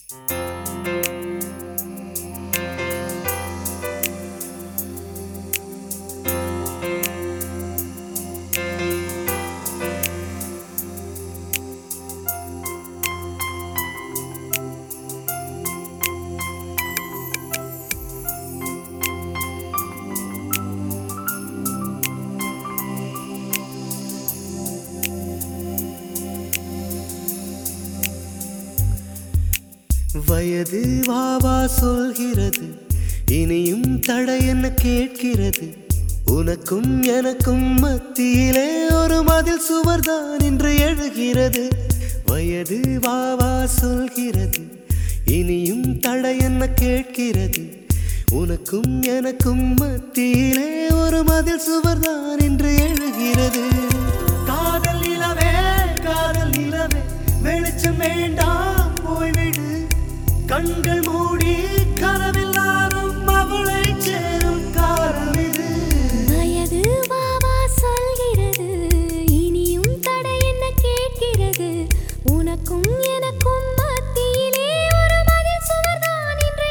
வயது வாவா சொல்கிறது இனியும் தடை என்ன கேட்கிறது உனக்கும் எனக்கும் மத்தியிலே ஒரு மதில் சுவர்தான் என்று எழுகிறது வயது வாவா சொல்கிறது இனியும் தடை என்ன கேட்கிறது உனக்கும் எனக்கும் மத்தியிலே ஒரு மதில் சுவர்தான் என்று எழுகிறது காதல் நிலவே காதல் நிலவே வெளிச்சம் வேண்டாம் போய்விடு கண்கள் மூடி கனவில்லாரும் அவளை சேரும் காலம் இது வயது வாவா சொல்கிறது இனியும் தடை என்ன கேட்கிறது உனக்கும் எனக்கும் மத்தியிலே ஒரு மதில் சுவர்தான் என்று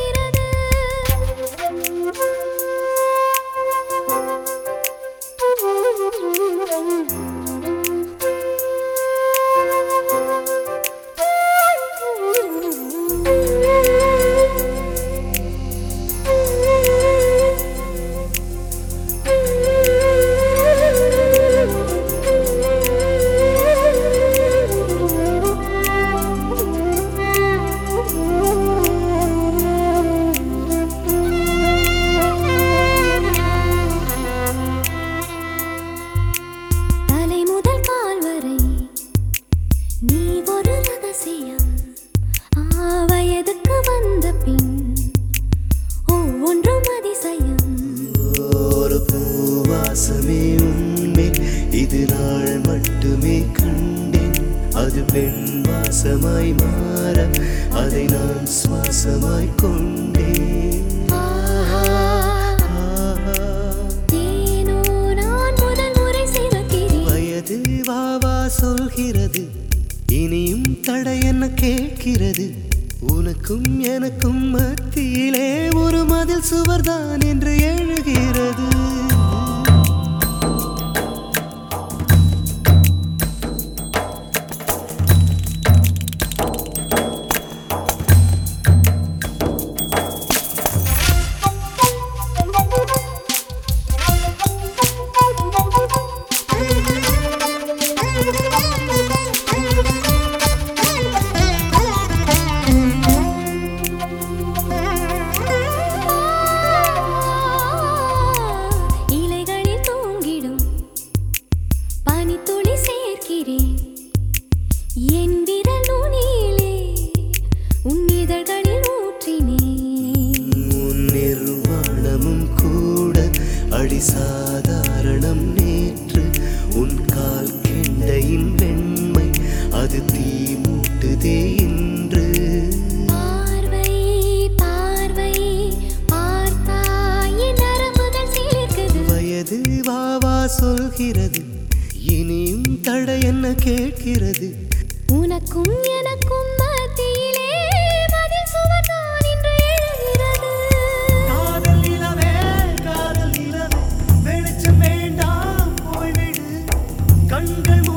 தலை முதல் கால் வரை நீ ஒரு ரகசியம் ஆ வயதுக்கு வந்த பின் ஒவ்வொன்றும் அதிசயம் ஒரு பூவாசமே உன்மேல் இது நாள் மட்டுமே கண்டேன் அது பெண் வாசமாய் மாற அதை நான் சுவாசமாய் கொண்டேன் ஆஹா, ஆஹா. ஏனோ நான் முதல் முறை சிவக்கிறேன் வயது வாவா சொல்கிறது இனியும் தடை என்ன கேட்கிறது உனக்கும் எனக்கும் மத்தியிலே ஒரு மதில் சுவர்தான் என்று எழுகிறது இலைகளில் தூங்கிடும் பனித்துளி சேர்க்கிறேன் என் விரல் நுனியிலே உன் இதழ்களில் ஊற்றினேன் உன் நிர்வாணமும் கூட அடி சாதாரணம் நேற்று உன் கால் கெண்டையின் வெண்மை அது தீ மூட்டுதே இன்று பார்வை பார்வை பார்த்தாய் என் நரம்புகள் சிலிர்க்குது வயது வாவா சொல்கிறது இனியும் தடை என்ன கேட்கிறது உனக்கும் எனக்கும் மத்தியிலே மதில் சுவர்தான் என்று எழுகிறது காதல் நிலவே காதல் நிலவே வெளிச்சம் வேண்டாம் போய்விடு கண்கள்